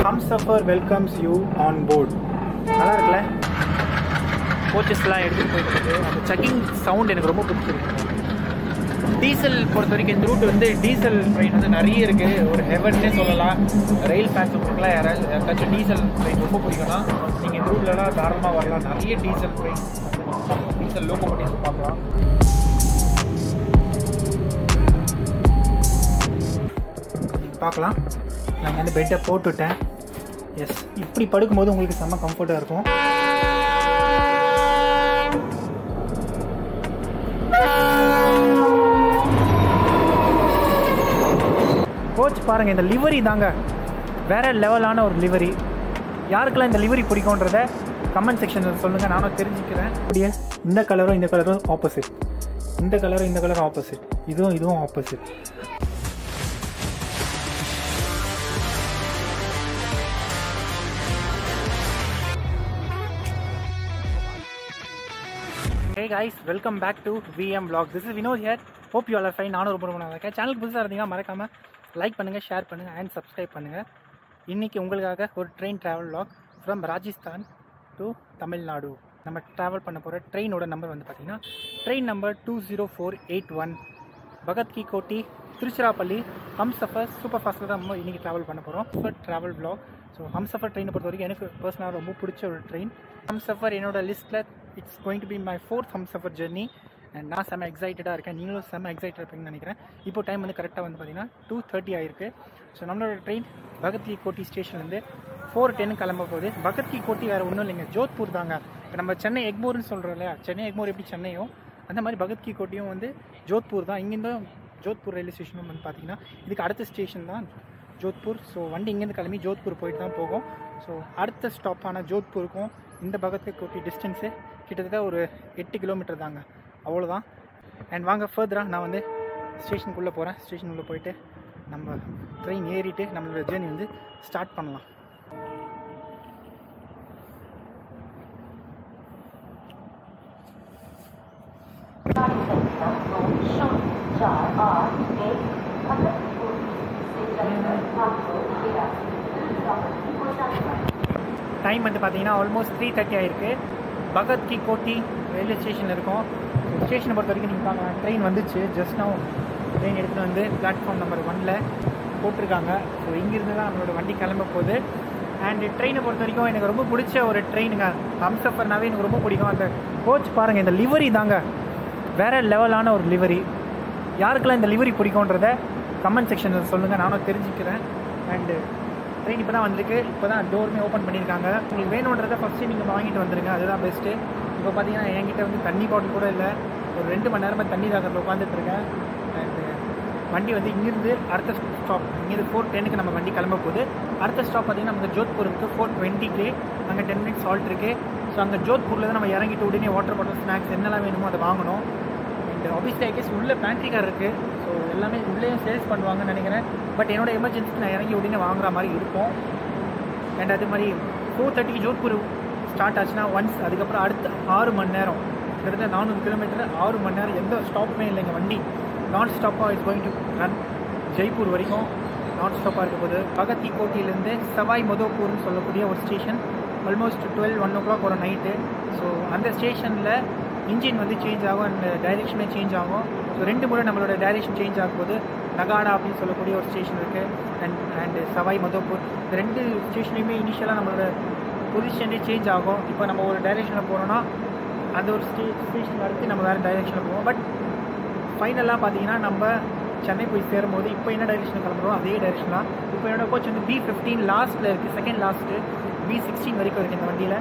Humsafar welcomes you on board நல்லா இருக்குல்ல கோச்சஸ்லாம் எடுத்துகிட்டு போயிட்டு இருக்கு அந்த செக்கிங் சவுண்ட் எனக்கு ரொம்ப பிடிச்சிருக்கு டீசல் பொறுத்த வரைக்கும் இந்த ரூட் வந்து டீசல் ட்ரெயின் வந்து நிறைய இருக்குது ஒரு ஹெவன்னே சொல்லலாம் ரயில் ஃபேன்ஸ் உங்களுக்குலாம் யாராவது யாருக்காச்சும் டீசல் ட்ரெயின் ரொம்ப பிடிக்கும்னா நீங்கள் இந்த ரூட்லலாம் தாராளமாக வரலாம் நிறைய டீசல் ட்ரெயின் டீசல் லோக்கோமோட்டிவ்ஸ் பார்க்கலாம் பார்க்கலாம் நான் வந்து பெட்டை போட்டுவிட்டேன் எஸ் இப்படி படுக்கும்போது உங்களுக்கு செம்ம கம்ஃபர்ட்டாக இருக்கும் கோச் பாருங்கள் இந்த லிவரி தாங்க வேற லெவலான ஒரு லிவரி யாருக்கெல்லாம் இந்த லிவரி பிடிக்குன்றத கமெண்ட் செக்ஷனில் சொல்லுங்கள் நானும் தெரிஞ்சுக்கிறேன் அப்படியே இந்த கலரும் இந்த கலரும் ஆப்போசிட் இந்த கலரும் இந்த கலரும் ஆப்போசிட் இதுவும் இதுவும் opposite hey guys welcome back to VM vlog this is Vinod here hope you all fine நானும் ரொம்ப ரொம்ப நல்லா இருக்கேன் சேனலுக்கு புதுசாக இருந்தீங்கன்னா மறக்காமல் லைக் பண்ணுங்கள் ஷேர் பண்ணுங்கள் அண்ட் சப்ஸ்கிரைப் பண்ணுங்கள் இன்றைக்கி உங்களுக்காக ஒரு train travel vlog from Rajasthan to Tamil Nadu நம்ம ட்ராவல் பண்ண போகிற ட்ரெயினோட நம்பர் வந்து பார்த்திங்கன்னா train number two zero four eight one Bhagat ki Kothi Tiruchirappalli Humsafar super ஃபாஸ்ட்டில் தான் நம்ம இன்றைக்கி ட்ராவல் பண்ண போகிறோம் for travel vlog so Humsafar ட்ரெயினை பொறுத்த வரைக்கும் எனக்கு பர்சனலாக ரொம்ப பிடிச்ச ஒரு ட்ரெயின் ஹம்சஃபர் என்னோட லிஸ்ட்டில் it's going to be my fourth Humsafar journey and நான் செம்ம எக்ஸைட்டடாக இருக்கேன் நீங்களும் செம்ம எக்ஸைட்டட் இருப்பீங்கன்னு நினைக்கிறேன் இப்போ டைம் வந்து கரெக்டாக வந்து பார்த்தீங்கன்னா டூ தேர்ட்டி ஆயிருக்கு ஸோ நம்மளோட ட்ரெயின் பகத் கி கோட்டி ஸ்டேஷன்லேருந்து ஃபோர் டென்னு கிளம்ப போகுது பகத் கி கோட்டி வேறு ஒன்றும் இல்லைங்க ஜோத்பூர் தாங்க இப்போ நம்ம சென்னை எக்மோர்னு சொல்கிறோம் இல்லையா சென்னை எக்மோர் எப்படி சென்னையோ அந்த மாதிரி பகத் கி கோட்டியும் வந்து ஜோத்பூர் தான் இங்கேருந்து ஜோத்பூர் ரயில்வே ஸ்டேஷனும் வந்து பார்த்தீங்கன்னா இதுக்கு அடுத்த ஸ்டேஷன் தான் ஜோத்பூர் ஸோ வண்டி இங்கேருந்து கிளம்பி ஜோத்பூர் போயிட்டு தான் போகும் ஸோ அடுத்த ஸ்டாப்பான ஜோத்பூருக்கும் இந்த பகத் கி கோட்டி டிஸ்டன்ஸு கிட்டத்தட்ட ஒரு எட்டு கிலோமீட்டர் தாங்க அவ்வளோதான் அண்ட் வாங்க ஃபர்தராக நான் வந்து ஸ்டேஷனுக்குள்ளே போகிறேன் ஸ்டேஷனுக்குள்ளே போயிட்டு நம்ம ட்ரெயின் ஏறிட்டு நம்மளோட ஜேர்னி வந்து ஸ்டார்ட் பண்ணலாம் டைம் வந்து பார்த்தீங்கன்னா ஆல்மோஸ்ட் த்ரீ தேர்ட்டி ஆயிருக்கு பகத் கி கோட்டி ரயில்வே ஸ்டேஷன் இருக்கும் ஸ்டேஷனை பொறுத்த வரைக்கும் நீங்கள் பார்க்கலாம் ட்ரெயின் வந்துச்சு ஜஸ்ட் நோ ட்ரெயின் எடுத்துகிட்டு வந்து பிளாட்ஃபார்ம் நம்பர் ஒனில் போட்டிருக்காங்க ஸோ இங்கேருந்து தான் நம்மளோட வண்டி கிளம்ப போகுது அண்ட் ட்ரெயினை பொறுத்த வரைக்கும் எனக்கு ரொம்ப பிடிச்ச ஒரு ட்ரெயினுங்க ஹம்சஃபர்னாவே எனக்கு ரொம்ப பிடிக்கும் அந்த கோச் பாருங்கள் இந்த லிவரி தாங்க வேற லெவலான ஒரு லிவரி யாருக்கெல்லாம் இந்த லிவரி பிடிக்குன்றத கமெண்ட் செக்ஷனில் சொல்லுங்கள் நானும் தெரிஞ்சுக்கிறேன் அண்டு ட்ரெயின் இப்போ தான் வந்திருக்கு இப்போ தான் டோருமே ஓப்பன் பண்ணியிருக்காங்க உங்களுக்கு வேணுன்றதை ஃபஸ்ட்டு நீங்கள் வாங்கிட்டு வந்துருங்க அதுதான் பெஸ்ட்டு இப்போ பார்த்தீங்கன்னா என்கிட்ட வந்து தண்ணி பாட்டில் கூட இல்லை ஒரு ரெண்டு மணி நேரமாக தண்ணி தாக்கத்தில் உட்காந்துட்டு இருக்கேன் அண்டு வண்டி வந்து இங்கேருந்து அடுத்த ஸ்டாப் இங்கேருந்து ஃபோர் டென்னுக்கு நம்ம வண்டி கிளம்ப போகுது அடுத்த ஸ்டாப் பார்த்தீங்கன்னா நமக்கு ஜோத்பூர் இருக்குது ஃபோர் டுவெண்ட்டிக்கு அங்கே டென் மினிட்ஸ் ஹால்ட் இருக்குது ஸோ அங்கே ஜோத்பூரில் தான் நம்ம இறங்கிட்டு உடனே வாட்டர் பாட்டில் ஸ்நாக்ஸ் என்னெல்லாம் வேணுமோ அதை வாங்கணும் அண்ட் ஆஃபீஸ் ஐகேஸ் உள்ள பேண்ட்ரி கார் இருக்குது ஸோ எல்லாமே உள்ளேயும் சேல்ஸ் பண்ணுவாங்கன்னு நினைக்கிறேன் பட் என்னோட எமர்ஜென்சிக்கு நான் இறங்கி உடனே வாங்குற மாதிரி இருக்கும் அண்ட் அது மாதிரி ஃபோர் தேர்ட்டிக்கு ஜோத்பூர் ஸ்டார்ட் ஆச்சுன்னா ஒன்ஸ் அதுக்கப்புறம் அடுத்த ஆறு மணி நேரம் கிட்டத்தட்ட நானூறு கிலோமீட்டர் ஆறு மணி நேரம் எந்த ஸ்டாப்புமே இல்லைங்க வண்டி நான் ஸ்டாப்பாக is going to run Jaipur வரைக்கும் நான் ஸ்டாப்பாக இருக்க போது பகத் கோட்டியிலேருந்து சவாய் மதோப்பூர்னு சொல்லக்கூடிய ஒரு station almost twelve one o'clock ஒரு நைட்டு ஸோ அந்த ஸ்டேஷனில் இன்ஜின் வந்து சேஞ்ச் ஆகும் அண்ட் டைரெக்ஷனே சேஞ்ச் ஆகும் ஸோ ரெண்டு முறை நம்மளோட டைரெக்ஷன் சேஞ்ச் ஆகும்போது நகாடா அப்படின்னு சொல்லக்கூடிய ஒரு ஸ்டேஷன் இருக்குது அண்ட் அண்ட் சவாய் மதோப்பூர் இந்த ரெண்டு ஸ்டேஷன்லையுமே இனிஷியலாக நம்மளோட பொசிஷனே சேஞ்ச் ஆகும் இப்போ நம்ம ஒரு டைரெக்ஷனில் போகிறோன்னா அந்த ஒரு ஸ்டே ஸ்டேஷன் அடுத்து நம்ம வேறு டைரெக்ஷனில் போவோம் பட் ஃபைனலாக பார்த்தீங்கன்னா நம்ம சென்னை போய் சேரும்போது இப்போ என்ன டைரெக்ஷன் கிளம்புறோம் அதே டைரெக்ஷன் தான் இப்போ என்னோட கோச் வந்து பி ஃபிஃப்டீன் லாஸ்ட்டில் இருக்குது செகண்ட் லாஸ்ட்டு பி சிக்ஸ்டீன் வரைக்கும் இருக்குது இந்த வண்டியில்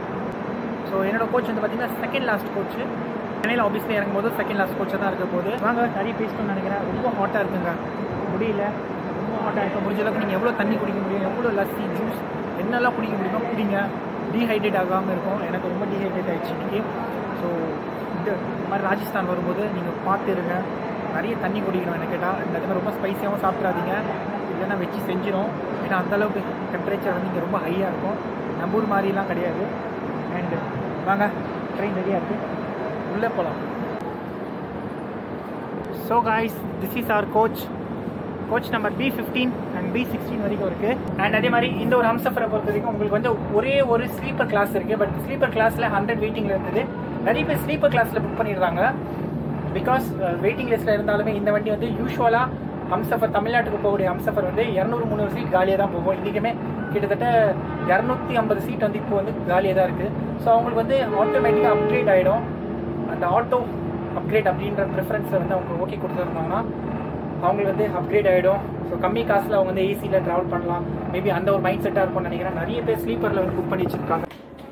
ஸோ என்னோட கோச் வந்து பார்த்தீங்கன்னா செகண்ட் லாஸ்ட் கோச்சு சென்னையில் ஆஃபீஸில் இறங்கும்போது செகண்ட் லாஸ்ட் கோச்சாக தான் இருக்க போது வாங்க நிறைய பேசணும்னு நினைக்கிறேன் ரொம்ப ஹாட்டாக இருக்குங்க முடியல ரொம்ப ஹாட்டாக இருக்க முடிஞ்ச அளவுக்கு நீங்கள் எவ்வளோ தண்ணி குடிக்க முடியும் எவ்வளோ லஸ்ஸி ஜூஸ் என்னெல்லாம் குடிக்க முடியுமோ குடிங்க டீஹைட்ரேட் ஆகாமல் இருக்கும் எனக்கு ரொம்ப டீஹைட்ரேட் ஆகிடுச்சு இன்றைக்கி ஸோ இந்த மாதிரி ராஜஸ்தான் வரும்போது நீங்கள் பார்த்து இருங்க நிறைய தண்ணி குடிக்கணும் என்ன கேட்டால் இந்த மாதிரி ரொம்ப ஸ்பைஸியாகவும் சாப்பிட்றாதீங்க இல்லைன்னா வச்சு செஞ்சிடும் ஏன்னா அந்தளவுக்கு டெம்பரேச்சர் வந்து இங்கே ரொம்ப ஹையாக இருக்கும் நம்ம ஊர் மாதிரிலாம் கிடையாது அண்டு வாங்க ட்ரெயின் ரெடியாக இருக்குது உள்ளே போகலாம் so guys this is our coach coach number B fifteen and B sixteen வரைக்கும் இருக்கு அண்ட் அதே மாதிரி இந்த ஒரு ஹம்சஃபரை பொறுத்த வரைக்கும் உங்களுக்கு வந்து ஒரே ஒரு ஸ்லீப்பர் கிளாஸ் இருக்கு பட் ஸ்லீப்பர் கிளாஸ்ல ஹண்ட்ரட் வெயிட்டிங்ல இருந்தது நிறைய பேர் ஸ்லீப்பர் கிளாஸ்ல புக் பண்ணிடுறாங்க பிகாஸ் வெயிட்டிங் லிஸ்ட்ல இருந்தாலுமே இந்த வண்டி வந்து யூஸ்வலா ஹம்சஃபர் தமிழ்நாட்டுக்கு போகக்கூடிய ஹம்சஃபர் வந்து இரநூறு முந்நூறு சீட் காலியாக தான் போகும் இன்றைக்குமே கிட்டத்தட்ட இரநூத்தி ஐம்பது சீட் வந்து இப்போ வந்து காலியாக தான் இருக்குது ஸோ அவங்களுக்கு வந்து ஆட்டோமேட்டிக்காக அப்கிரேட் ஆகிடும் அந்த ஆட்டோ அப்கிரேட் அப்படின்ற ப்ரிஃபரன்ஸை வந்து அவங்க ஓகே கொடுத்துருந்தாங்கன்னா அவங்களுக்கு வந்து அப்கிரேட் ஆகிடும் ஸோ கம்மி காசில் அவங்க வந்து ஏசியில் ட்ராவல் பண்ணலாம் மேபி அந்த ஒரு மைண்ட் செட்டாக இருக்கும்னு நினைக்கிறேன் நிறைய பேர் ஸ்லீப்பரில் வந்து புக் பண்ணி வச்சிருக்காங்க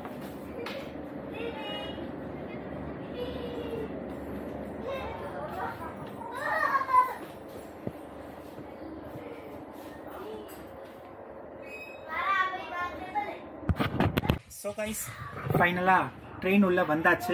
ஸோ கைஸ் ஃபைனலாக ட்ரெயின் உள்ள வந்தாச்சு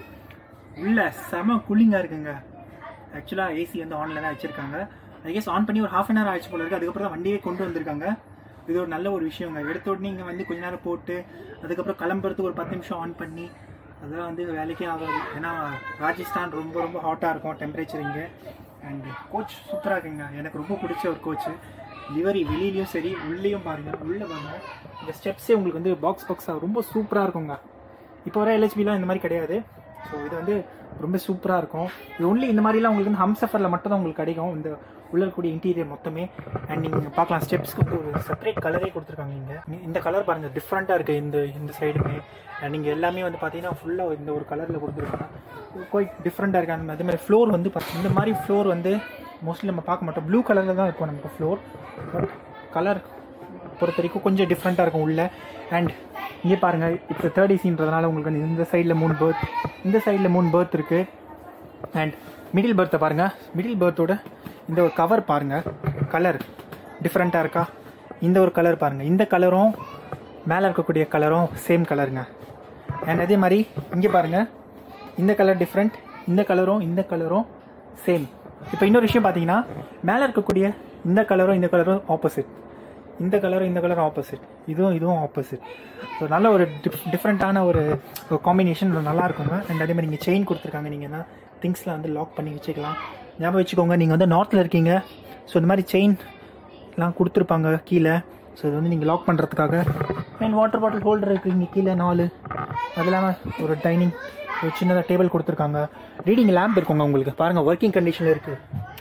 உள்ள செம கூலிங்காக இருக்குங்க ஆக்சுவலாக ஏசி வந்து ஆனில் தான் வச்சுருக்காங்க ஐ கெஸ் ஆன் பண்ணி ஒரு ஹாஃப் அன் ஹவர் ஆச்சு போல இருக்குது அதுக்கப்புறம் தான் வண்டியே கொண்டு வந்திருக்காங்க இது ஒரு நல்ல ஒரு விஷயங்க எடுத்த உடனே இங்கே வந்து கொஞ்ச நேரம் போட்டு அதுக்கப்புறம் கிளம்புறதுக்கு ஒரு பத்து நிமிஷம் ஆன் பண்ணி அதெல்லாம் வந்து வேலைக்கே ஆகாது ஏன்னா ராஜஸ்தான் ரொம்ப ரொம்ப ஹாட்டாக இருக்கும் டெம்பரேச்சர் இங்கே அண்ட் கோச் சூப்பராக இருக்குங்க எனக்கு ரொம்ப பிடிச்ச ஒரு கோச் லிவரி வெளியிலையும் சரி உள்ளேயும் பாருங்கள் உள்ளே பாருங்க இந்த ஸ்டெப்ஸே உங்களுக்கு வந்து பாக்ஸ் பாக்ஸாக ரொம்ப சூப்பராக இருக்குங்க இப்போ வர எல்ஹெச்பிலாம் இந்த மாதிரி கிடையாது ஸோ இது வந்து ரொம்ப சூப்பராக இருக்கும் இது ஒன்லி இந்த மாதிரிலாம் உங்களுக்கு வந்து ஹம்சஃபரில் மட்டும் தான் உங்களுக்கு கிடைக்கும் இந்த உள்ள இருக்கக்கூடிய இன்டீரியர் மொத்தமே அண்ட் நீங்கள் பார்க்கலாம் ஸ்டெப்ஸ்க்கு ஒரு செப்பரேட் கலரே கொடுத்துருக்காங்க இங்கே இந்த கலர் பாருங்கள் டிஃப்ரெண்ட்டாக இருக்குது இந்த இந்த சைடுமே அண்ட் நீங்கள் எல்லாமே வந்து பார்த்தீங்கன்னா ஃபுல்லாக இந்த ஒரு கலரில் கொடுத்துருக்காங்க குவைட் டிஃப்ரெண்ட்டாக இருக்குது அந்த அதே மாதிரி ஃப்ளோர் வந்து பாத்தீங்கன்னா, இந்த மாதிரி ஃப்ளோர் வந்து மோஸ்ட்லி நம்ம பார்க்க மாட்டோம் ப்ளூ கலரில் தான் இருக்கும் நமக்கு ஃப்ளோர் பட் கலர் பொறுத்த வரைக்கும் கொஞ்சம் டிஃப்ரெண்ட்டாக இருக்கும் உள்ள அண்ட் இங்கே பாருங்கள் இப்போ தேர்ட் ஏசின்றதுனால உங்களுக்கு வந்து இந்த சைடில் மூணு பேர்த் இந்த சைடில் மூணு பேர்த் இருக்குது அண்ட் மிடில் பர்த்தை பாருங்கள் மிடில் பர்த்தோட இந்த ஒரு கவர் பாருங்கள் கலர் டிஃப்ரெண்ட்டாக இருக்கா இந்த ஒரு கலர் பாருங்கள் இந்த கலரும் மேலே இருக்கக்கூடிய கலரும் சேம் கலருங்க அண்ட் அதே மாதிரி இங்கே பாருங்கள் இந்த கலர் டிஃப்ரெண்ட் இந்த கலரும் இந்த கலரும் சேம் இப்போ இன்னொரு விஷயம் பார்த்தீங்கன்னா மேலே இருக்கக்கூடிய இந்த கலரும் இந்த கலரும் ஆப்போசிட் இந்த கலரும் இந்த கலரும் ஆப்போசிட் இதுவும் இதுவும் ஆப்போசிட் ஸோ நல்ல ஒரு டிஃப் டிஃப்ரெண்ட்டான ஒரு காம்பினேஷன் நல்லா இருக்குங்க அண்ட் அதே மாதிரி இங்கே செயின் கொடுத்துருக்காங்க நீங்கள் தான் திங்ஸ்லாம் வந்து லாக் பண்ணி வச்சுக்கலாம் ஞாபகம் வச்சுக்கோங்க நீங்கள் வந்து நார்த்தில் இருக்கீங்க ஸோ இந்த மாதிரி செயின்லாம் கொடுத்துருப்பாங்க கீழே ஸோ இது வந்து நீங்கள் லாக் பண்ணுறதுக்காக அண்ட் வாட்டர் பாட்டில் ஹோல்டர் இருக்குது இங்கே கீழே நாலு அது இல்லாமல் ஒரு டைனிங் ஒரு சின்னதாக டேபிள் கொடுத்துருக்காங்க ரீடிங் லேம்ப் இருக்குங்க உங்களுக்கு பாருங்கள் ஒர்க்கிங் கண்டிஷனில் இருக்குது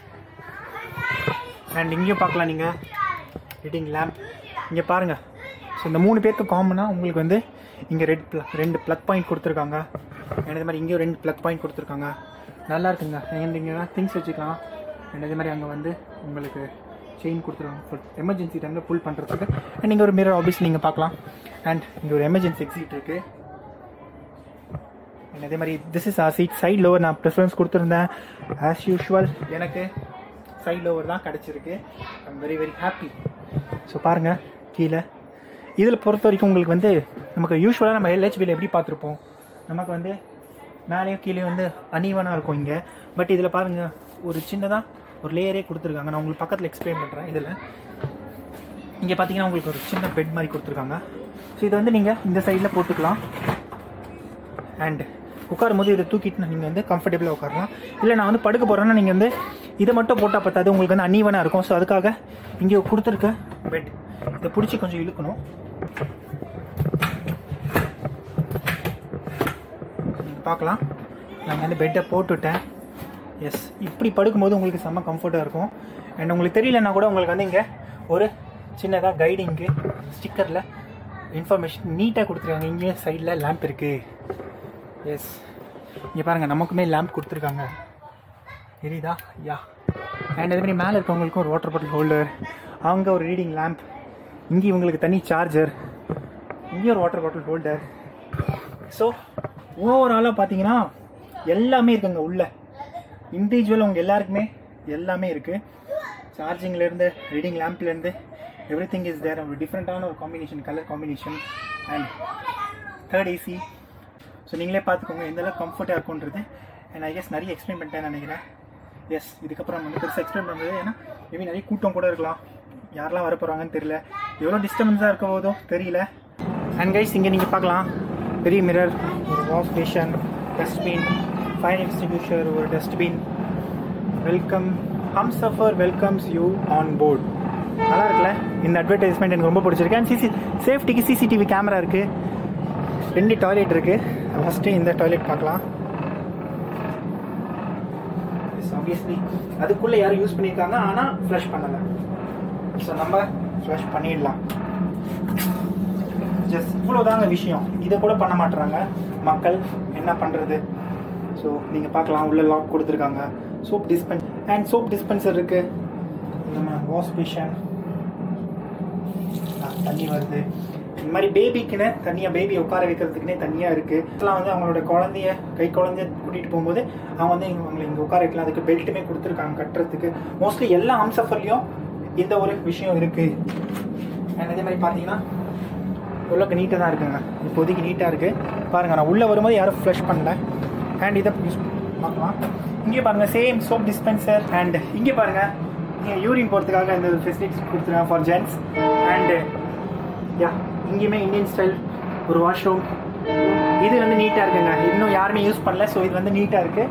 அண்ட் இங்கேயும் பார்க்கலாம் நீங்கள் ரீடிங் லேம்ப் இங்கே பாருங்கள் ஸோ இந்த மூணு பேருக்கு காமனாக உங்களுக்கு வந்து இங்கே ரெட் ப்ளக் ரெண்டு ப்ளக் பாயிண்ட் கொடுத்துருக்காங்க and அதே மாதிரி இங்கேயும் ரெண்டு ப்ளக் பாயிண்ட் கொடுத்துருக்காங்க நல்லா இருக்குங்க அண்ட் இங்கே திங்ஸ் வச்சுக்கலாம் அண்ட் அதே மாதிரி அங்கே வந்து உங்களுக்கு செயின் கொடுத்துருக்காங்க எமர்ஜென்சி டைமில் புல் பண்ணுறதுக்கு அண்ட் இங்கே ஒரு மிரர் ஆஃபீஸ் நீங்கள் பார்க்கலாம் அண்ட் இங்கே ஒரு எமர்ஜென்சி எக்ஸிட் இருக்குது அண்ட் அதே மாதிரி this is a seat side lower நான் ப்ரிஃபரன்ஸ் கொடுத்துருந்தேன் ஆஸ் யூஷுவல் எனக்கு சைட் லோவர் தான் கிடச்சிருக்கு I'm very very happy so பாருங்கள் கீழே இதில் பொறுத்த வரைக்கும் உங்களுக்கு வந்து நமக்கு யூஸ்வலாக நம்ம எல்ஹெச்பியில் எப்படி பார்த்துருப்போம் நமக்கு வந்து மேலேயும் கீழே வந்து அனீவனாக இருக்கும் இங்கே பட் இதில் பாருங்கள் ஒரு சின்னதாக ஒரு லேயரே கொடுத்துருக்காங்க நான் உங்களுக்கு பக்கத்தில் எக்ஸ்பிளைன் பண்ணுறேன் இதில் இங்கே பார்த்தீங்கன்னா உங்களுக்கு ஒரு சின்ன பெட் மாதிரி கொடுத்துருக்காங்க ஸோ இதை வந்து நீங்கள் இந்த சைடில் போட்டுக்கலாம் அண்ட் உட்காரும் போது இதை தூக்கிட்டு நீங்கள் வந்து கம்ஃபர்டபுளாக உட்காரலாம் இல்லை நான் வந்து படுக்க போகிறேன்னா நீங்கள் வந்து இதை மட்டும் போட்டால் பத்தாது உங்களுக்கு வந்து அன்னீவனாக இருக்கும் ஸோ அதுக்காக இங்கே கொடுத்துருக்க பெட் இதை பிடிச்சி கொஞ்சம் இழுக்கணும் நீங்க பார்க்கலாம் நான் வந்து பெட்டை போட்டுவிட்டேன் எஸ் இப்படி படுக்கும்போது உங்களுக்கு செம்ம கம்ஃபர்ட்டாக இருக்கும் அண்ட் உங்களுக்கு தெரியலன்னா கூட உங்களுக்கு வந்து இங்கே ஒரு சின்னதாக கைடிங்க்கு ஸ்டிக்கரில் இன்ஃபர்மேஷன் நீட்டாக கொடுத்துருக்காங்க இங்கே சைடில் லேம்ப் இருக்குது எஸ் இங்கே பாருங்கள் நமக்குமே லேம்ப் கொடுத்துருக்காங்க தெரியுதா யா அண்ட் அதே மாதிரி மேலே இருக்கவங்களுக்கும் ஒரு வாட்டர் பாட்டில் ஹோல்டர் அங்கே ஒரு ரீடிங் லேம்ப் இங்கே இவங்களுக்கு தனி சார்ஜர் இங்கே ஒரு வாட்டர் பாட்டில் ஹோல்டர் ஸோ ஓவராலாக பார்த்தீங்கன்னா எல்லாமே இருக்குங்க உள்ள இண்டிவிஜுவல் உங்கள் எல்லாருக்குமே எல்லாமே இருக்குது சார்ஜிங்லேருந்து ரீடிங் லேம்ப்லேருந்து எவ்ரி திங் இஸ் தேர் ஒரு டிஃப்ரெண்ட்டான ஒரு combination colour combination and third AC so நீங்களே பார்த்துக்கோங்க எந்த அளவுக்கு கம்ஃபர்ட்டாக இருக்குன்றது அண்ட் ஐ கெஸ் நிறைய எக்ஸ்பிளைன் பண்ணிட்டேன்னு நினைக்கிறேன் எஸ் இதுக்கப்புறம் வந்து பெருசாக எக்ஸ்பிளைன் பண்ணுறது ஏன்னா மேபி நிறைய கூட்டம் கூட இருக்கலாம் யாரெல்லாம் வர போகிறாங்கன்னு தெரியல எவ்வளோ டிஸ்டர்பன்ஸாக இருக்க போதோ தெரியல அண்ட் கைஸ் இங்கே நீங்கள் பார்க்கலாம் பெரிய மிரர் ஒரு wash basin dustbin fire extinguisher ஒரு dustbin welcome Humsafar welcomes you on board நல்லா இருக்குல்ல இந்த அட்வர்டைஸ்மெண்ட் எனக்கு ரொம்ப பிடிச்சிருக்கு அண்ட் சிசி சேஃப்டிக்கு சிசிடிவி கேமரா இருக்குது ரெண்டு டாய்லெட் இருக்குது ஃபஸ்ட்டு இந்த டாய்லெட் பார்க்கலாம் ஆப்வியஸ்லி அதுக்குள்ளே யாரும் யூஸ் பண்ணியிருக்காங்க ஆனால் ஃப்ளஷ் பண்ணலை ஸோ நம்ம ஃப்ளஷ் பண்ணிடலாம் ஜஸ்ட் இவ்வளோதாங்க விஷயம் இதை கூட பண்ண மாட்டுறாங்க மக்கள் என்ன பண்ணுறது ஸோ நீங்கள் பார்க்கலாம் உள்ள லாக் கொடுத்துருக்காங்க soap dispense and soap dispenser இருக்குது நம்ம வாஷ் பேஷன் தண்ணி வருது இந்த மாதிரி பேபிக்குன்னு தனியாக பேபி உட்கார வைக்கிறதுக்குன்னே தனியாக இருக்குது இதெல்லாம் வந்து அவங்களோட குழந்தைய கை குழந்தைய கூட்டிகிட்டு போகும்போது அவங்க வந்து இங்க அவங்களை இங்கே உட்கார வைக்கலாம் அதுக்கு பெல்ட்டுமே கொடுத்துருக்காங்க கட்டுறதுக்கு மோஸ்ட்லி எல்லா அம்சஃபர்லையும் இந்த ஒரு விஷயம் இருக்குது அண்ட் அதே மாதிரி பார்த்தீங்கன்னா உள்ளக்கு நீட்டாக தான் இருக்குங்க இப்போதைக்கு நீட்டாக இருக்குது பாருங்கள் நான் உள்ளே வரும்போது யாரும் ஃப்ளஷ் பண்ணல அண்ட் இதை யூஸ் பார்க்கலாம் இங்கே பாருங்கள் சேம் சோப் டிஸ்பென்சர் அண்ட் இங்கே பாருங்கள் நீங்கள் யூரின் போகிறதுக்காக இந்த ஃபெசிலிட்டிஸ் கொடுத்துருக்காங்க ஃபார் ஜென்ட்ஸ் அண்டு யா இங்கேயுமே இந்தியன் ஸ்டைல் ஒரு வாஷ்ரூம் இது வந்து நீட்டாக இருக்குங்க இன்னும் யாருமே யூஸ் பண்ணல ஸோ இது வந்து நீட்டாக இருக்குது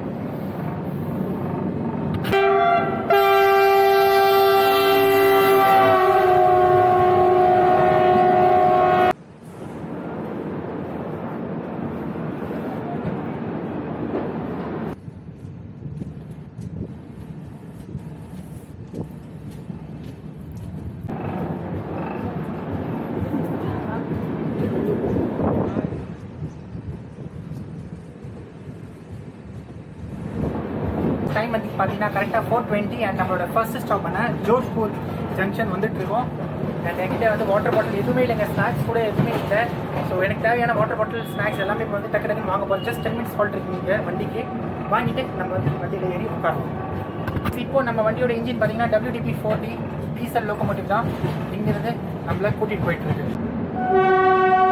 டைம் வந்து பார்த்தீங்கன்னா கரெக்டாக ஃபோர் டுவெண்ட்டி அண்ட் நம்மளோட ஃபர்ஸ்ட் ஸ்டாப் பண்ண ஜோத்பூர் ஜங்ஷன் வந்துட்டு இருக்கோம் அண்ட் என்கிட்ட வந்து வாட்டர் பாட்டில் எதுவுமே இல்லைங்க ஸ்நாக்ஸ் கூட எதுவுமே இல்லை ஸோ எனக்கு தேவையான வாட்டர் பாட்டில் ஸ்நாக்ஸ் எல்லாமே இப்போ வந்து டக்கு டக்குன்னு வாங்க போகிறோம் ஜஸ்ட் டென் மினிட்ஸ் ஹால்ட் இருக்கு இங்கே வண்டிக்கு வாங்கிட்டு நம்ம வந்து வண்டியில் ஏறி உட்காரணும் இப்போ நம்ம வண்டியோட இன்ஜின் பார்த்தீங்கன்னா டபிள்யூடிபி ஃபோர்டி டீசல் லோகோமோட்டிவ் தான் இங்கிருந்து நம்மள கூட்டிகிட்டு போயிட்டு இருக்கு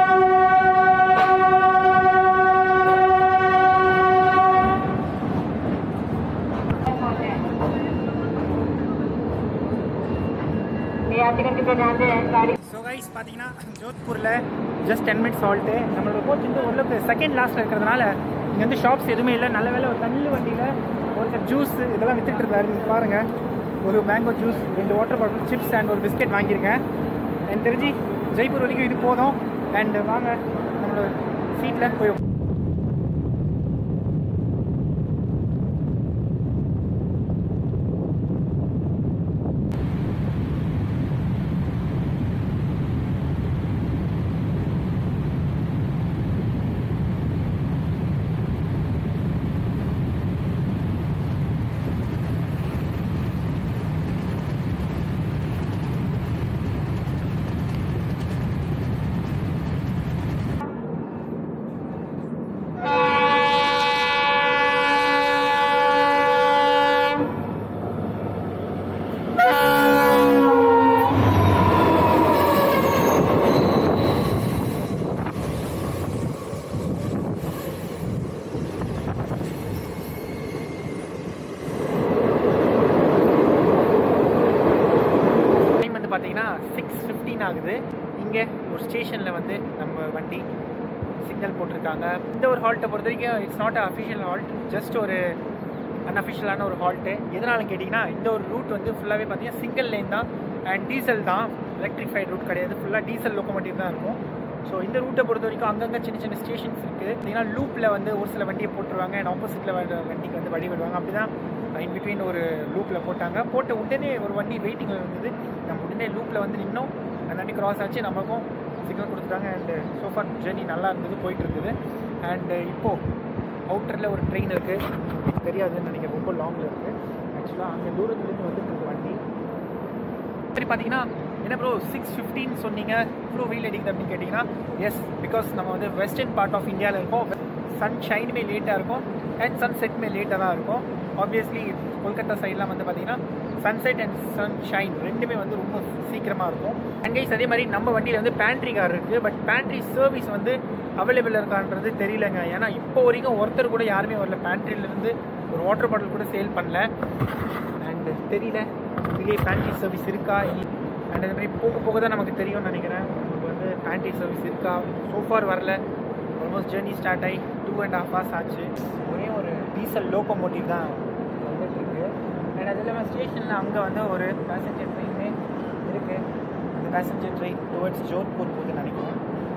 ஸோ கைஸ் பார்த்தீங்கன்னா ஜோத்பூரில் ஜஸ்ட் டென் மினிட்ஸ் ஹால்ட்டு நம்மளோட கோச் வந்து ஓரளவுக்கு செகண்ட் லாஸ்ட்டில் இருக்கிறதுனால இங்கே வந்து ஷாப்ஸ் எதுவுமே இல்லை நல்ல வேலை ஒரு தண்ணி வண்டியில் ஒரு ஜூஸ் இதெல்லாம் வித்துட்டு இருந்தாரு இது பாருங்கள் ஒரு மேங்கோ ஜூஸ் ரெண்டு வாட்டர் பாட்டில் சிப்ஸ் அண்ட் ஒரு பிஸ்கெட் வாங்கியிருக்கேன் எனக்கு தெரிஞ்சு ஜெய்ப்பூர் வரைக்கும் இது போதும் அண்ட் வாங்க நம்மளோட சீட்டில் போய் டைம் வந்து பார்த்தீங்கன்னா சிக்ஸ் ஃபிஃப்டீன் ஆகுது இங்கே ஒரு ஸ்டேஷனில் வந்து நம்ம வண்டி சிக்னல் போட்டிருக்காங்க இந்த ஒரு ஹால்ட்டை பொறுத்த வரைக்கும் it's not official halt just ஒரு அன்அஃபிஷியலான ஒரு ஹால்ட்டு எதனால கேட்டிங்கன்னா இந்த ஒரு ரூட் வந்து ஃபுல்லாகவே பார்த்தீங்கன்னா சிங்கிள் லைன் தான் அண்ட் டீசல் தான் எலக்ட்ரிஃபைட் ரூட் கிடையாது ஃபுல்லாக டீசல் லோக்கோமோட்டிவ் தான் இருக்கும் ஸோ இந்த ரூட்டை பொறுத்த வரைக்கும் அங்கங்கே சின்ன சின்ன ஸ்டேஷன்ஸ் இருக்குது பார்த்தீங்கன்னா லூப்பில் வந்து ஒரு சில வண்டியை போட்டுருவாங்க அண்ட் ஆப்போசிட்டில் வர வண்டிக்கு வந்து வழி விடுவாங்க அப்படி தான் இன் பிட்வீன் ஒரு லூப்பில் போட்டாங்க போட்ட உடனே ஒரு வண்டி வெயிட்டிங்கில் இருந்தது நம்ம உடனே லூப்பில் வந்து நின்னோம் அந்த வண்டி கிராஸ் ஆச்சு நமக்கும் சிக்னல் கொடுத்துட்டாங்க அண்ட் சோஃபார் ஜெர்னி நல்லா இருந்தது போயிட்டு இருந்தது அண்ட் இப்போது அவுட்டரில் ஒரு ட்ரெயின் இருக்குது தெரியாதுன்னு நினைக்கிறேன் ரொம்ப லாங்கில் இருக்குது ஆக்சுவலாக அங்கே தூரத்துலேருந்து வந்துட்டு இருக்கு வண்டி சரி பார்த்தீங்கன்னா என்ன ப்ரோ சிக்ஸ் ஃபிஃப்டின் சொன்னீங்க ப்ரோ வெயில் அடிக்குது அப்படின்னு கேட்டிங்கன்னா எஸ் பிகாஸ் நம்ம வந்து வெஸ்டர்ன் பார்ட் ஆஃப் இந்தியாவில் இருக்கோம் சன் ஷைனுமே லேட்டாக இருக்கும் அண்ட் சன் செட்டுமே லேட்டாக தான் இருக்கும் ஆப்வியஸ்லி கொல்கத்தா சைட்லாம் வந்து பார்த்தீங்கன்னா சன்செட் அண்ட் சன் ஷைன் ரெண்டுமே வந்து ரொம்ப சீக்கிரமாக இருக்கும் அண்ட் கைஸ் அதே மாதிரி நம்ம வண்டியில் வந்து பேண்ட்ரி கார் இருக்குது பட் பேண்ட்ரி சர்வீஸ் வந்து அவைலபிள் இருக்கான்றது தெரியலங்க ஏன்னா இப்போ வரைக்கும் ஒருத்தர் கூட யாருமே வரல பேண்ட்ரியிலேருந்து ஒரு வாட்டர் பாட்டில் கூட சேல் பண்ணல அண்ட் தெரியல இதுலேயே பேண்ட்ரி சர்வீஸ் இருக்கா இல்லை அண்ட் அது மாதிரி போக போக தான் நமக்கு தெரியும்னு நினைக்கிறேன் நமக்கு வந்து பேண்ட்ரி சர்வீஸ் இருக்கா சோஃபார் வரல ஆல்மோஸ்ட் ஜேர்னி ஸ்டார்ட் ஆகி டூ அண்ட் ஹாஃப் ஹவர்ஸ் ஆச்சு ஒரே ஒரு டீசல் லோக்கோமோட்டிவ் தான் வந்துட்டுருக்கு அண்ட் அது இல்லாமல் ஸ்டேஷனில் அங்கே வந்து ஒரு பேசஞ்சர் ட்ரெயினே இருக்குது அந்த பேசஞ்சர் ட்ரெயின் டுவர்ட்ஸ் ஜோத்பூர் போகுதுன்னு நினைக்கிறேன்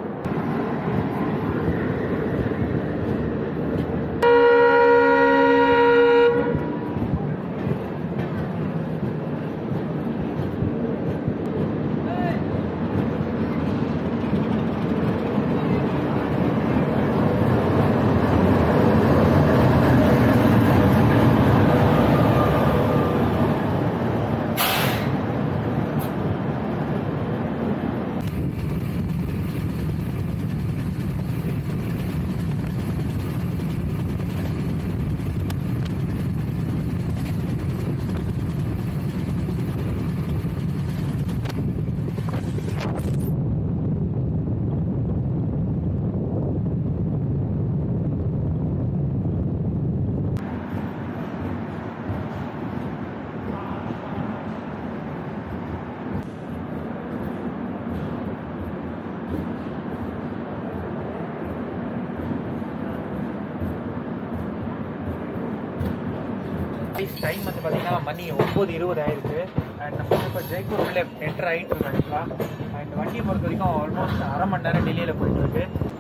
டைம் வந்து பார்த்தீங்கன்னா மணி ஒம்பது இருபது ஆயிருக்கு அண்ட் நம்ம வந்து இப்போ ஜெய்ப்பூர் உள்ள என்டர் ஆகிட்டு இருக்கோம் ஆக்சுவலாக அண்ட் வண்டியை பொறுத்த வரைக்கும் ஆல்மோஸ்ட் அரை மணி நேரம் டெல்லியில் போயிட்டு இருக்கு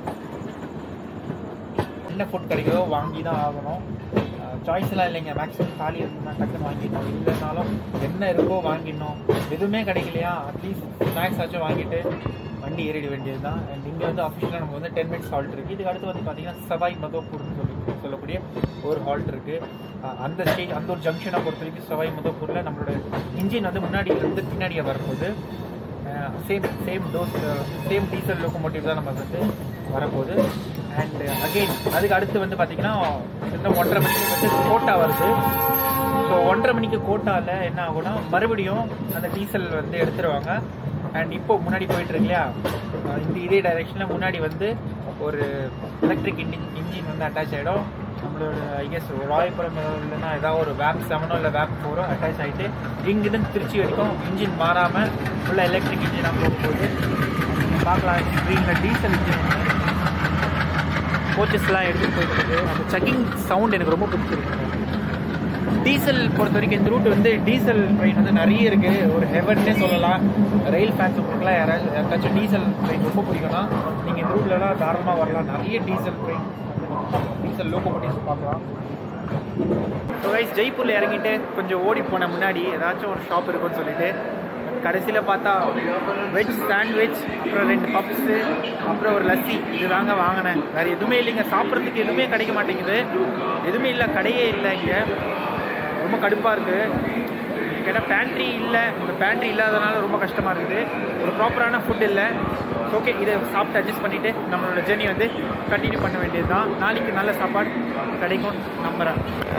என்ன ஃபுட் கிடைக்குதோ வாங்கி தான் ஆகணும் சாய்ஸ்லாம் இல்லைங்க மேக்ஸிமம் காலி இருக்குன்னா டக்குன்னு வாங்கிடணும் இல்லைனாலும் என்ன இருக்கோ வாங்கிடணும் எதுவுமே கிடைக்கலையா அட்லீஸ்ட் ஸ்நாக்ஸ் ஆச்சும் வாங்கிட்டு வண்டி ஏறிட வேண்டியது தான் அண்ட் இங்கே வந்து அஃபிஷியலாக நமக்கு வந்து டென் மினிட்ஸ் ஹால்ட் இருக்குது இதுக்கு அடுத்து வந்து பார்த்தீங்கன்னா சவாய் மதோப்பூர்னு சொல்லி சொல்லக்கூடிய ஒரு ஹால்ட் இருக்குது அந்த ஸ்டேஜ் அந்த ஒரு ஜங்ஷனை பொறுத்த வரைக்கும் சவாய் மதோப்பூரில் நம்மளோட இன்ஜின் வந்து முன்னாடி இருந்து பின்னாடியே வரும்போது சேம் சேம் டோஸ் சேம் டீசல் லோக்கோமோட்டிவ் தான் நமக்கு வந்து வரப்போகுது அண்ட் அகெயின் அதுக்கு அடுத்து வந்து பார்த்தீங்கன்னா இன்னும் ஒன்றரை மணிக்கு வந்து கோட்டா வருது ஸோ ஒன்றரை மணிக்கு கோட்டாவில் என்ன ஆகும்னா மறுபடியும் அந்த டீசல் வந்து எடுத்துருவாங்க அண்ட் இப்போ முன்னாடி போயிட்டு இருக்கு இல்லையா அஹ் இந்த இதே டைரெக்ஷனில் முன்னாடி வந்து ஒரு எலக்ட்ரிக் இன்ஜின் இன்ஜின் வந்து அட்டாச் ஆகிடும் நம்மளோட ஐ கெஸ் ராயபுரம் இல்லைன்னா ஏதாவது ஒரு வேப் செவனோ இல்லை வேப் ஃபோரோ அட்டாச் ஆகிட்டு இங்கிருந்து திருச்சி வரைக்கும் இன்ஜின் மாறாமல் ஃபுல்லாக எலக்ட்ரிக் இன்ஜினாக போகும்போது பார்க்கலாம் ஸ்க்ரீனில் டீசல் இன்ஜின் கோச்சஸ்லாம் எடுத்துகிட்டு போயிட்டு இருக்கு அந்த செக்கிங் சவுண்ட் எனக்கு ரொம்ப பிடிச்சிருக்கு டீசல் பொறுத்த வரைக்கும் இந்த ரூட் வந்து டீசல் ட்ரெயின் வந்து நிறைய இருக்கு ஒரு ஹெவன்னே சொல்லலாம் ரயில் ஃபேன்ஸ் உங்களுக்குலாம் யாராவது யாருக்காச்சும் டீசல் ட்ரெயின் ரொம்ப பிடிக்கும்னா நீங்கள் இந்த ரூட்லலாம் தாராளமாக வரலாம் நிறைய டீசல் ட்ரெயின் டீசல் லோக்கோமோட்டிவ்ஸ் பார்க்கலாம் ஸோ கைஸ் ஜெய்ப்பூரில் இறங்கிட்டு கொஞ்சம் ஓடி போன முன்னாடி ஏதாச்சும் ஒரு ஷாப் இருக்கும்னு சொல்லிட்டு கடைசியில் பார்த்தா வெஜ் சாண்ட்விச் அப்புறம் ரெண்டு பப்ஸு அப்புறம் ஒரு லஸ்ஸி இது தாங்க வாங்கினேன் வேறு எதுவுமே இல்லைங்க சாப்பிட்றதுக்கு எதுவுமே கிடைக்க மாட்டேங்குது எதுவுமே இல்லை கடையே இல்லை இங்கே ரொம்ப கடுப்பாக இருக்குது கேட்டால் பேண்ட்ரி இல்லை இந்த பேண்ட்ரி இல்லாதனால ரொம்ப கஷ்டமாக இருக்குது ஒரு ப்ராப்பரான ஃபுட் இல்லை ஓகே இதை சாப்பிட்டு அட்ஜஸ்ட் பண்ணிவிட்டு நம்மளோட ஜேர்னி வந்து கண்டினியூ பண்ண வேண்டியது தான் நாளைக்கு நல்ல சாப்பாடு கிடைக்கும் நம்புகிறேன்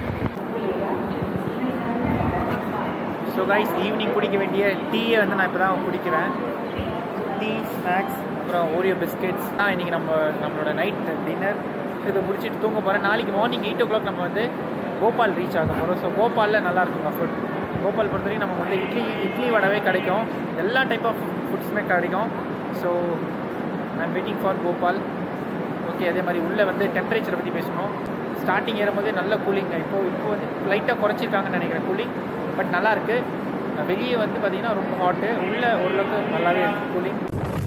ஸோ கைஸ் ஈவினிங் குடிக்க வேண்டிய டீயை வந்து நான் இப்போ தான் குடிக்கிறேன் டீ ஸ்நாக்ஸ் அப்புறம் ஓரியோ பிஸ்கெட்ஸ் தான் இன்றைக்கி நம்ம நம்மளோட நைட் டின்னர் இதை முடிச்சுட்டு தூங்க போகிறேன் நாளைக்கு மார்னிங் எயிட் ஓ கிளாக் நம்ம வந்து போபால் ரீச் ஆக போகிறோம் ஸோ போபாலில் நல்லா இருக்குங்க ஃபுட் போபால் பொறுத்த வரைக்கும் நமக்கு வந்து இட்லி இட்லி வடவே கிடைக்கும் எல்லா டைப் ஆஃப் ஃபுட்ஸுமே கிடைக்கும் so I'm waiting for Bhopal okay அதே மாதிரி உள்ளே வந்து டெம்பரேச்சரை பற்றி பேசணும் ஸ்டார்டிங் ஏறும்போதே நல்ல கூலிங் இப்போ இப்போ வந்து லைட்டாக குறைச்சிருக்காங்கன்னு நினைக்கிறேன் கூலிங் பட் நல்லா இருக்கு வெளியே வந்து பார்த்தீங்கன்னா ரொம்ப ஹாட்டு உள்ளே ஓரளவுக்கு நல்லாவே இருக்கு cooling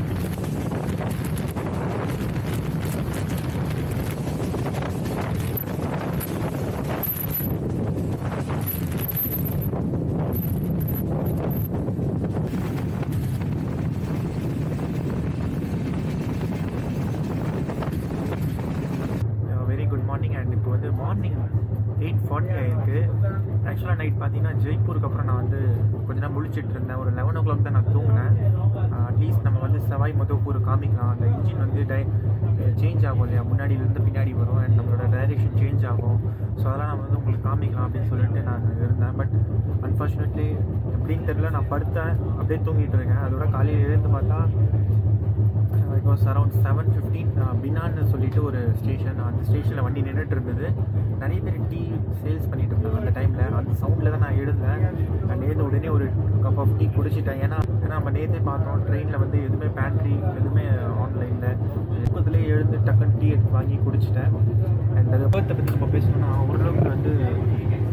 very good morning and இப்போ வந்து மார்னிங் எயிட் ஃபார்ட்டி ஆயிருக்கு ஆக்சுவலாக நைட் பார்த்தீங்கன்னா ஜெய்ப்பூருக்கு அப்புறம் நான் வந்து கொஞ்ச நேரம் முழிச்சிட்டு இருந்தேன் ஒரு லெவன் ஓ கிளாக் தான் நான் தூங்கினேன் அட்லீஸ்ட் நம்ம வந்து சவாய் மதோப்பூர் காமிக்கலாம் அந்த இன்ஜின் வந்து டை சேஞ்ச் ஆகும் இல்லையா முன்னாடியிலேருந்து பின்னாடி வரும் அண்ட் நம்மளோட டைரெக்ஷன் சேஞ்ச் ஆகும் ஸோ அதெல்லாம் நான் வந்து உங்களுக்கு காமிக்கலாம் அப்படின்னு சொல்லிட்டு நான் இருந்தேன் பட் அன்ஃபார்ச்சுனேட்லி எப்படின்னு தெரியல நான் படுத்தேன் அப்படியே தூங்கிட்டு இருக்கேன் அதோட காலையில் எழுந்து பார்த்தா it was around seven fifteen பினான்னு சொல்லிட்டு ஒரு ஸ்டேஷன் அந்த ஸ்டேஷனில் வண்டி நின்றுட்டு இருந்தது நிறைய பேர் டீ சேல்ஸ் பண்ணிட்டு இருந்தாங்க அந்த டைமில் அந்த சவுண்டில் தான் நான் எழுந்தேன் நான் நேர்ந்து உடனே ஒரு கப் ஆஃப் டீ குடிச்சிட்டேன் ஏன்னா ஏன்னா நம்ம நேற்றே பார்த்தோம் ட்ரெயினில் வந்து எதுவுமே பேண்ட்ரி எதுவுமே ஆன்லைனில் எப்போதுலேயே எழுந்து டக்குன்னு டீ எடுத்து வாங்கி குடிச்சிட்டேன் அண்ட் அது பர்த்தை பற்றி நம்ம பேசணும்னா ஓரளவுக்கு வந்து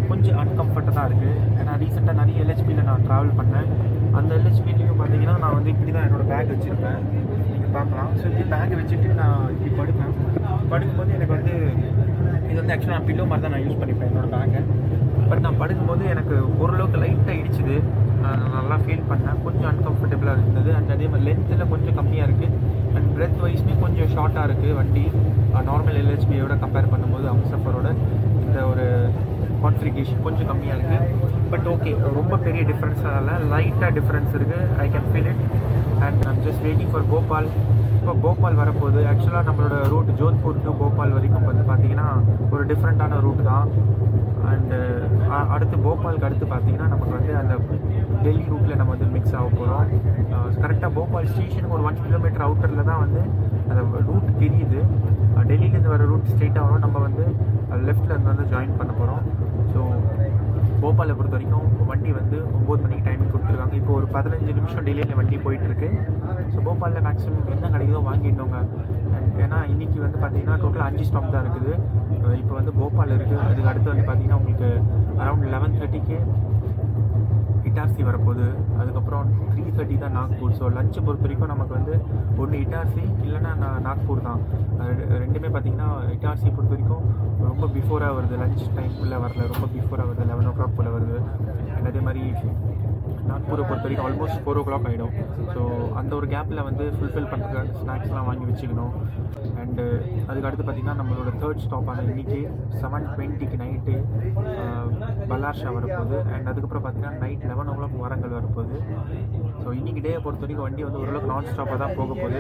கொஞ்சம் அன்கம்ஃபர்டபுளாக இருக்குது ஏன்னா ரீசெண்டாக நிறைய எல்ஹெச்பியில் நான் ட்ராவல் பண்ணேன் அந்த எல்ஹெச்பிலையும் பார்த்தீங்கன்னா நான் வந்து இப்படி தான் என்னோடய பேக் வச்சுருப்பேன் நீங்கள் பார்க்கலாம் ஸோ இப்படி பேக் வச்சுட்டு நான் இப்படி படுப்பேன் படுக்கும்போது எனக்கு வந்து இது வந்து ஆக்சுவலாக நான் பில்லோ மாதிரி தான் நான் யூஸ் பண்ணிப்பேன் என்னோட பேக்கை பட் நான் படுக்கும்போது எனக்கு ஓரளவுக்கு லைட்டாக இடிச்சுது நான் நல்லா ஃபீல் பண்ணேன் கொஞ்சம் அன்கம்ஃபர்டபுளாக இருந்தது அண்ட் அதே மாதிரி லென்த்தில் கொஞ்சம் கம்மியாக இருக்குது அண்ட் பிரெத் வைஸ்மே கொஞ்சம் ஷார்ட்டாக இருக்குது வண்டி நார்மல் எல்ஹெச்பியோட கம்பேர் பண்ணும்போது அம்சஃபரோட இந்த ஒரு கான்ஃபிகேஷன் கொஞ்சம் கம்மியாக இருக்குது பட் ஓகே ரொம்ப பெரிய டிஃப்ரென்ஸ் இல்லை லைட்டாக டிஃப்ரென்ஸ் இருக்குது I can feel it and I'm just waiting for Bhopal இப்போ போபால் வரப்போகுது ஆக்சுவலாக நம்மளோட ரூட் ஜோத்பூர் டு போபால் வரைக்கும் வந்து பார்த்தீங்கன்னா ஒரு டிஃப்ரெண்ட்டான ரூட் தான் அண்டு அடுத்து போபாலுக்கு அடுத்து பார்த்தீங்கன்னா நமக்கு வந்து அந்த டெல்லி ரூட்டில் நம்ம வந்து மிக்ஸ் ஆக போகிறோம் கரெக்டாக போபால் ஸ்டேஷனுக்கு ஒரு ஒன் கிலோமீட்டர் அவுட்டரில் தான் வந்து அந்த ரூட் தெரியுது டெல்லியிலேருந்து வர ரூட் ஸ்ட்ரெயிட்டாக வரும் நம்ம வந்து லெஃப்ட்டில் இருந்து வந்து ஜாயின் பண்ண போகிறோம் ஸோ போபாலை பொறுத்த வரைக்கும் வண்டி வந்து ஒம்பது மணிக்கு டைம் கொடுத்துருக்காங்க இப்போ ஒரு பதினஞ்சு நிமிஷம் டிலேயில் வண்டி போயிட்டுருக்கு ஸோ போபாலில் மேக்ஸிமம் என்ன கிடைக்குதோ வாங்கிட்டோங்க ஏன்னா இன்றைக்கி வந்து பார்த்தீங்கன்னா டோட்டலாக அஞ்சு ஸ்டாப் தான் இருக்குது இப்போ வந்து போபால் இருக்குது அதுக்கு அடுத்து வந்து பார்த்தீங்கன்னா உங்களுக்கு அரௌண்ட் லெவன் தேர்ட்டிக்கு இட்டார்சி வரப்போகுது அதுக்கப்புறம் த்ரீ தேர்ட்டி தான் நாக்பூர் ஸோ லஞ்சை பொறுத்த வரைக்கும் நமக்கு வந்து ஒன்று இட்டார்சி இல்லைன்னா நான் நாக்பூர் தான் ரெண்டுமே பார்த்தீங்கன்னா இட்டார்சி பொறுத்த வரைக்கும் ரொம்ப பிஃபோராக வருது லஞ்ச் டைம்குள்ளே வரல ரொம்ப பிஃபோராக வருது லெவன் ஓ கிளாக் போல் வருது அண்ட் அதே மாதிரி நாக்பூரை பொறுத்த வரைக்கும் ஆல்மோஸ்ட் ஃபோர் ஓ கிளாக் ஆகிடும் ஸோ அந்த ஒரு கேப்பில் வந்து ஃபுல்ஃபில் பண்ணுறதுக்கு ஸ்நாக்ஸ்லாம் வாங்கி வச்சுக்கணும் அண்டு அதுக்கு அடுத்து பார்த்திங்கன்னா நம்மளோட தேர்ட் ஸ்டாப்பான இன்றைக்கி செவன் டுவெண்ட்டிக்கு நைட்டு பல்லார்ஷா வரப்போகுது அண்ட் அதுக்கப்புறம் பார்த்திங்கன்னா நைட் லெவன் ஓ கிளாக் வரங்கள் வரப்போகுது ஸோ இன்றைக்கி டே பொறுத்த வரைக்கும் வண்டி வந்து ஓரளவுக்கு நான் ஸ்டாப்பாக தான் போக போகுது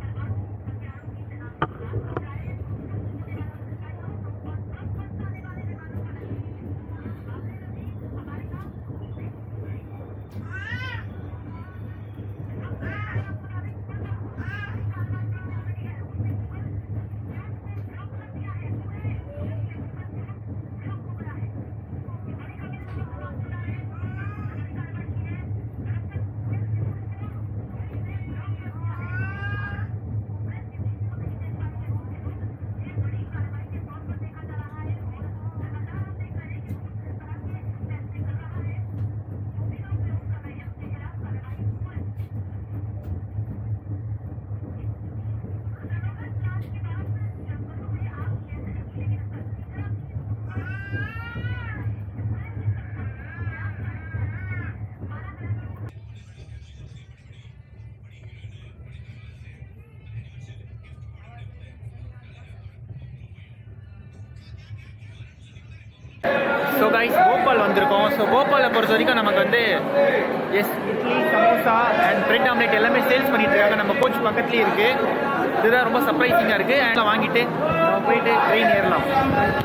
ஸோ கைஸ் போபால் வந்திருக்கோம் ஸோ போபாலை பொறுத்த வரைக்கும் நமக்கு வந்து எஸ் idli samosa and bread omelette எல்லாமே சேல்ஸ் பண்ணிட்டு இருக்காங்க நம்ம கோச் பக்கத்துலேயே இருக்குது இதுதான் ரொம்ப சர்ப்ரைசிங்காக இருக்குது அண்ட் வாங்கிட்டு நம்ம போயிட்டு ட்ரெயின் ஏறலாம்